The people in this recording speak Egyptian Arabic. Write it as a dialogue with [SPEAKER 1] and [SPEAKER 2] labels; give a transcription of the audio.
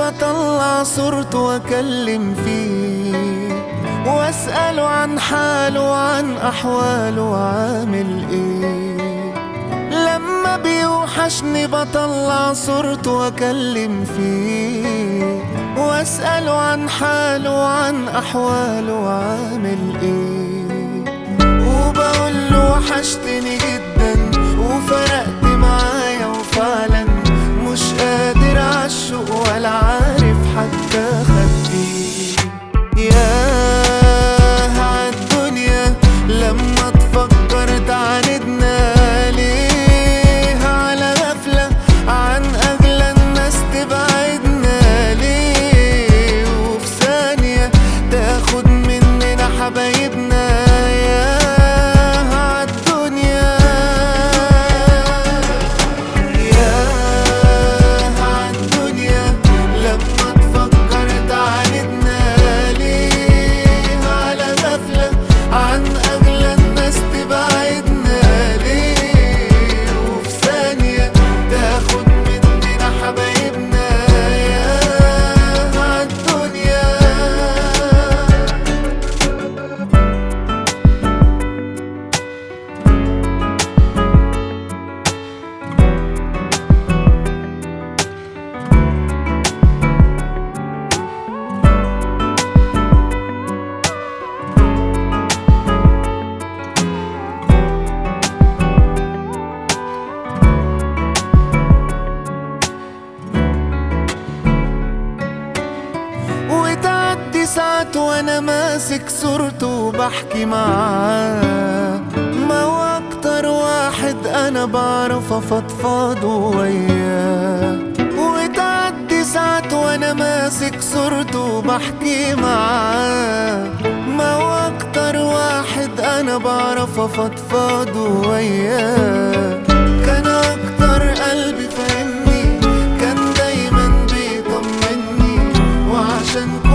[SPEAKER 1] بطلع صورته واكلم فيه واسأله عن حاله وعن احواله عامل ايه لما بيوحشني بطلع صورته واكلم فيه واسأله عن حاله وعن احواله عامل ايه وبقول له وحشتني جدا وفرقت معايا وفعلا مش قادر عالشوق ولا عارف حتى اخبيه ياه عالدنيا لما تفكر تعاندنا ليه على غفلة عن أغلى الناس تبعدنا ليه وفي ثانية تاخد مننا حبايبنا ياه عالدنيا ياه عالدنيا لما تفكر تعاندنا ليه على غفلة عن أغلى الناس تبعدنا ليه وفي ثانية تاخد مننا حبايبنا ياه عالدنيا وتعدي ساعات وانا ماسك صورته وبحكي معاه ما هو اكتر واحد انا بعرف افضفض وياه وتعدي ساعات وانا ماسك صورته وبحكي معاه ما هو اكتر واحد انا بعرف افضفض وياه كان اكتر قلبي فاهمني كان دايما بيطمني وعشان